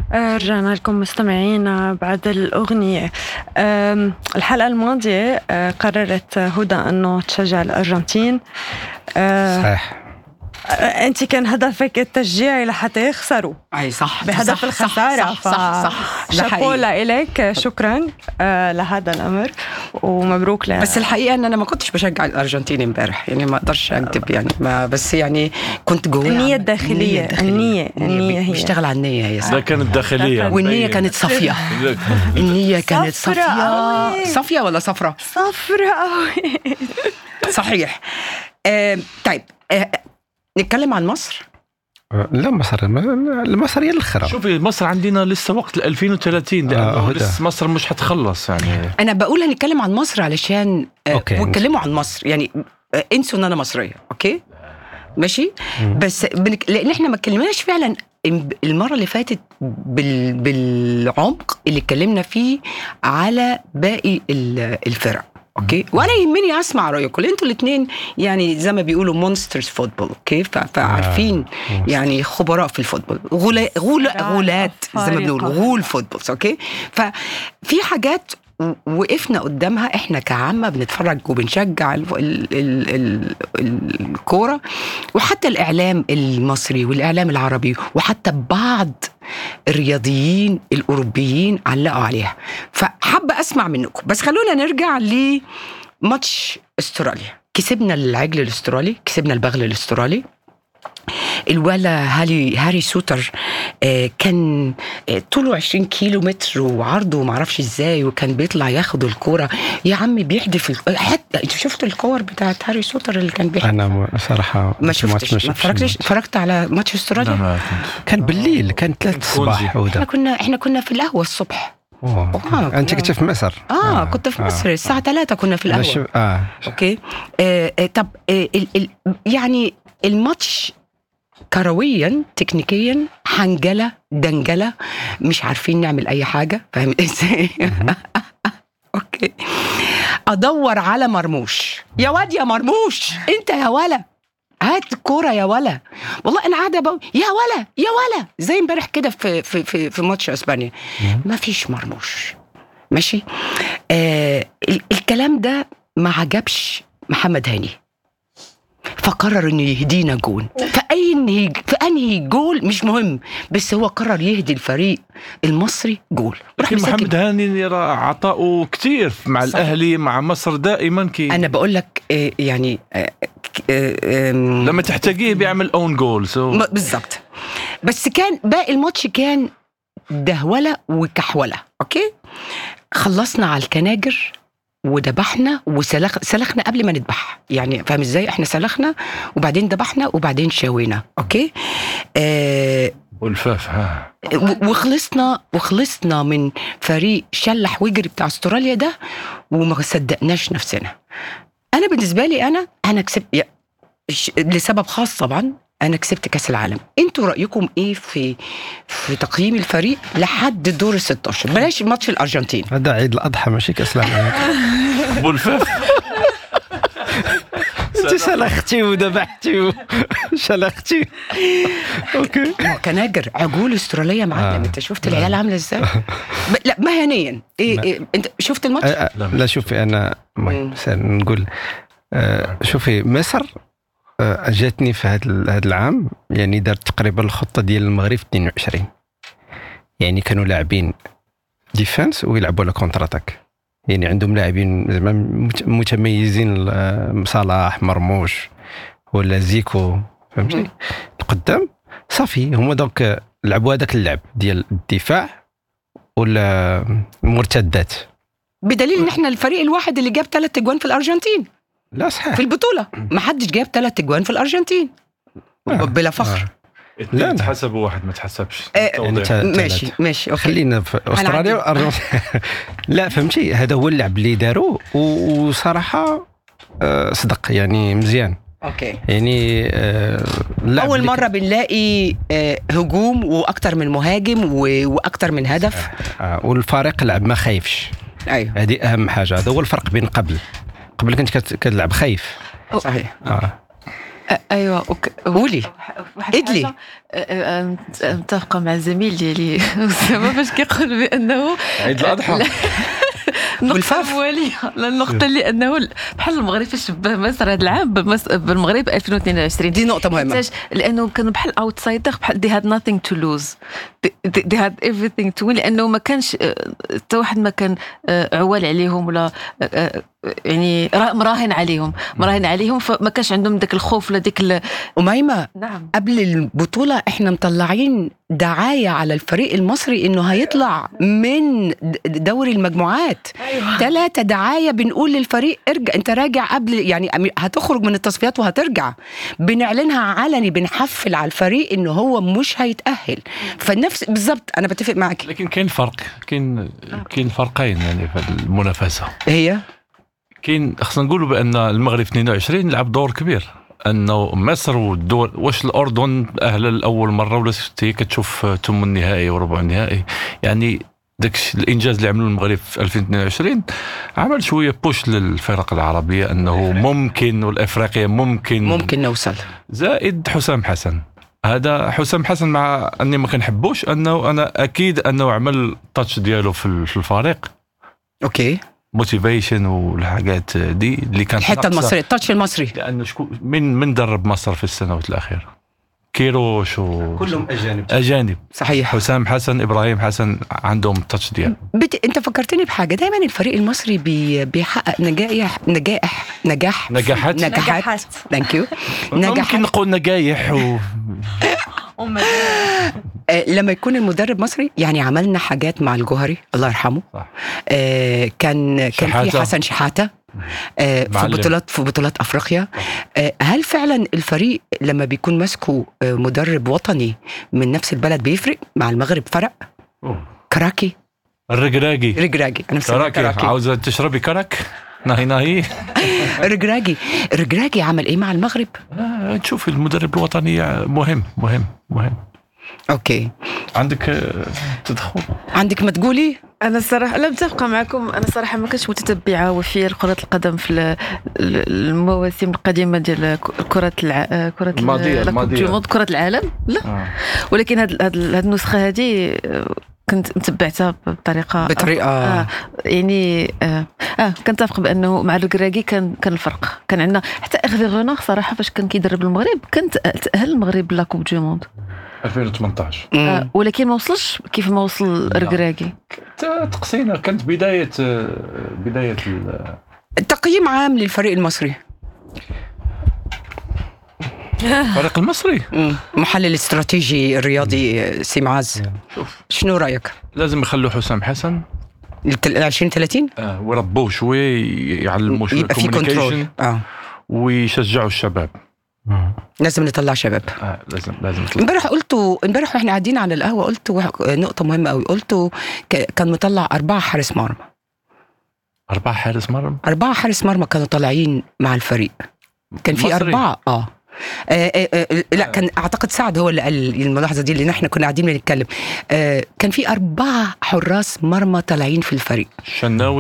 آه، رجعنا لكم مستمعينا بعد الأغنية آم، الحلقة الماضية آه، قررت هدى أنه تشجع الأرجنتين آه، صحيح أنت كان هدفك التشجيعي لحتى يخسروا اي صح بهدف صح الخسارة صح صح صح, صح. ده شابو حقيقي. لإلك شكرا آه، لهذا الأمر ومبروك ل... بس الحقيقه ان انا ما كنتش بشجع الارجنتين امبارح يعني ما اقدرش اكذب يعني ما بس يعني كنت جوايا النية عم- الداخلية. الداخلية. النية- النية هي. بيشتغل على النيه هي ده كانت داخلية والنيه كانت صافيه النيه كانت صفرة صافيه أوي. صافيه ولا صفرة صفرة قوي صحيح آه طيب آه نتكلم عن مصر لا مصر مصر هي الاخرى شوفي مصر عندنا لسه وقت ل 2030 لانه آه، هدى. لسه مصر مش حتخلص يعني انا بقول هنتكلم عن مصر علشان آه أوكي. واتكلموا عن مصر يعني آه انسوا ان انا مصريه اوكي ماشي مم. بس بنك... لان احنا ما اتكلمناش فعلا المره اللي فاتت بال... بالعمق اللي اتكلمنا فيه على باقي ال- الفرق اوكي وانا يهمني اسمع رايكم لان انتوا الاثنين يعني زي ما بيقولوا مونسترز فوتبول اوكي ف... فعارفين يعني خبراء في الفوتبول غلا... غلا... خبراء غولات زي ما بنقول خارقة. غول فوتبول اوكي ففي حاجات و- وقفنا قدامها احنا كعامه بنتفرج وبنشجع ال- ال- ال- ال- الكوره وحتى الاعلام المصري والاعلام العربي وحتى بعض الرياضيين الاوروبيين علقوا عليها فحابه اسمع منكم بس خلونا نرجع لماتش استراليا كسبنا العجل الاسترالي كسبنا البغل الاسترالي الولا هاري هاري سوتر آه، كان آه، طوله 20 كيلو متر وعرضه معرفش ازاي وكان بيطلع ياخد الكوره يا عم بيحدف ال- حتى انت شفت الكور بتاعت هاري سوتر اللي كان بيحدف انا م- صراحه ما الماتش شفتش ما شفتش اتفرجتش الماتش. اتفرجت على ماتش لا استراليا ما كنت كان بالليل كان ثلاث الصباح احنا هدى كنا احنا كنا في القهوه الصبح أوه. آه، انت كنا- كنت في مصر اه, كنت في مصر الساعه 3 كنا في أنا القهوه شو- اه اوكي آه آه طب آه ال ال يعني الماتش كرويا تكنيكيا حنجله دنجله مش عارفين نعمل اي حاجه فاهم ازاي اوكي ادور على مرموش يا واد يا مرموش انت يا ولا هات الكوره يا ولا والله انا قاعده بقول يا ولا يا ولا زي امبارح كده في في في, في ماتش اسبانيا ما فيش مرموش ماشي آه ال- الكلام ده ما عجبش محمد هاني فقرر انه يهدينا جول فاي انهي فانهي جول مش مهم بس هو قرر يهدي الفريق المصري جول راح لكن مسكن- محمد هاني يرى عطاؤه كثير مع صحيح. الاهلي مع مصر دائما كي انا بقول لك آه، يعني آه، آه، آم، لما تحتاجيه بيعمل اون جول سو م- بالظبط بس كان باقي الماتش كان دهوله وكحوله اوكي خلصنا على الكناجر ودبحنا وسلخ سلخنا قبل ما نذبح يعني فاهم ازاي احنا سلخنا وبعدين ذبحنا وبعدين شوينا اوكي آه والفاف ها و- وخلصنا وخلصنا من فريق شلح وجري بتاع استراليا ده وما صدقناش نفسنا انا بالنسبه لي انا انا كسبت يا- ش- لسبب خاص طبعا انا كسبت كاس العالم انتوا رايكم ايه في في تقييم الفريق لحد دور ال 16 بلاش ماتش الارجنتين هذا عيد الاضحى ماشي كاس العالم والفاف انت سلختي وذبحتي وشلختي اوكي كناجر عجول استراليه معلم آه. انت شفت العيال عامله ازاي ب- لا مهنيا إيه, لا. إيه انت شفت الماتش آه، آه، لا شوفي انا مم. المهم سأل- نقول آه، شوفي مصر آه، جاتني في هذا هذا العام يعني دارت تقريبا الخطه ديال المغرب في 22 يعني كانوا لاعبين ديفنس ويلعبوا على كونتر اتاك يعني عندهم لاعبين زعما مت- متميزين آه، صلاح مرموش ولا زيكو فهمتي مم. القدام صافي هما دوك لعبوا هذاك اللعب ديال الدفاع ولا المرتدات بدليل ان احنا الفريق الواحد اللي جاب ثلاث اجوان في الارجنتين لا صحيح في البطوله ما حدش جاب ثلاث اجوان في الارجنتين آه. بلا فخر لا، اثنين لا. تحسب وواحد ما تحسبش آه، توضيح. يعني تا- ماشي تلات. ماشي اوكي خلينا في استراليا وأرجنتين. لا فهمتي هذا هو اللعب اللي داروا و- وصراحه آه، صدق يعني مزيان اوكي يعني آه، اللعب اول اللي مره بنلاقي آه، هجوم واكتر من مهاجم و- واكتر من هدف كان- آه، والفريق لعب ما خايفش ايوه هذه اهم حاجه هذا هو الفرق بين قبل قبل كنت كت- كتلعب خايف صحيح آه. ايوه وك... قولي واحد ادلي. الحاجة، آه، آه، مت- متفقه مع الزميل ديالي اسامه باش كيقول بانه عيد الاضحى والفاف. النقطة الأولية النقطة اللي أنه بحال المغرب فاش شبه مصر هذا العام بمس- بالمغرب 2022 دي نقطة مهمة حيتاش لانه كانوا بحال اوتسايدر بحال they had nothing to lose they, they they had everything to win لانه ما كانش آه، حتى واحد ما كان آه، عوال عليهم ولا آه، آه، يعني را- مراهن عليهم مراهن عليهم فما كانش عندهم ذاك الخوف ولا ديك ال- أميمة نعم قبل البطولة احنا مطلعين دعاية على الفريق المصري انه هيطلع من د- دوري المجموعات ايوه ثلاثة دعاية بنقول للفريق ارجع انت راجع قبل يعني أم- هتخرج من التصفيات وهترجع بنعلنها علني بنحفل على الفريق انه هو مش هيتأهل فنفس بالظبط انا بتفق معك لكن كاين فرق كاين كاين فرقين يعني في المنافسه هي كاين خصنا نقولوا بان المغرب 22 لعب دور كبير انه مصر والدول واش الاردن اهلا لاول مره ولا هي كتشوف ثم النهائي وربع النهائي يعني داك الشيء- الانجاز اللي عملوا المغرب في 2022 عمل شويه بوش للفرق العربيه انه ممكن والافريقيا ممكن ممكن نوصل زائد حسام حسن هذا حسام حسن مع اني ما كنحبوش انه انا اكيد انه عمل التاتش ديالو في ال- في الفريق اوكي موتيفيشن والحاجات دي اللي كانت الحتة ناقصة. المصرية التاتش المصري لانه شكون من من درب مصر في السنوات الاخيره كيروش و كلهم اجانب اجانب صحيح حسام حسن ابراهيم حسن عندهم التاتش ديالو بت... انت فكرتني بحاجه دايما الفريق المصري بي... بيحقق نجاح نجاح نجاح نجاحات نجاحات نجاحات. ثانك يو ممكن نجاحات نقول نجايح و... أم آه لما يكون المدرب مصري يعني عملنا حاجات مع الجوهري الله يرحمه صح. آه كان كان في شحاتة. حسن شحاته آه في معلم. بطولات في بطولات افريقيا آه هل فعلا الفريق لما بيكون ماسكه آه مدرب وطني من نفس البلد بيفرق مع المغرب فرق كراكي الرقراقي رجراجي انا مسميها كراكي عاوزه تشربي كرك ناهي ناهي رجراجي رجراجي عمل ايه مع المغرب آه، تشوف المدرب الوطني مهم مهم مهم اوكي عندك آه، تدخل عندك ما تقولي انا الصراحه لا متفقه معكم انا صراحه ما كنتش متتبعه وفيه لكره القدم في ال- ال- المواسم القديمه ديال ك- كره الع... كره ال- الماضية- لا كوب الماضية. دو موند كره العالم لا آه. ولكن هاد هاد هاد النسخه هذه كنت متبعتها بطريقه بطريقه آه يعني آه, اه كنتفق بانه مع الكراكي كان كان الفرق كان عندنا حتى اغفي غونار صراحه فاش كان كيدرب المغرب كان تاهل المغرب لا كوب دو موند 2018 مم. آه ولكن ما وصلش كيف ما وصل لا. الكراكي ت- تقسينا كانت بدايه آه، بدايه ال- تقييم عام للفريق المصري الفريق المصري مم. محلل استراتيجي الرياضي آه، سي معاذ شوف شنو رايك لازم يخلوا حسام حسن ال 20 30 آه، ويربوه شوي يعلموا شوي يبقى في كنترول الكوميونيكيشن اه ويشجعوا الشباب لازم نطلع شباب آه لازم لازم يطلع. امبارح قلتوا امبارح واحنا قاعدين على القهوه قلتوا وح- نقطه مهمه قوي قلتوا ك- كان مطلع اربعه حارس مرمى أربعة حارس مرمى اربعه حارس مرمى كانوا طالعين مع الفريق كان في مصري. اربعه اه آه، آه، آه، لا كان اعتقد سعد هو اللي قال الملاحظه دي اللي احنا كنا قاعدين بنتكلم آه، كان في اربعه حراس مرمى طالعين في الفريق شناوي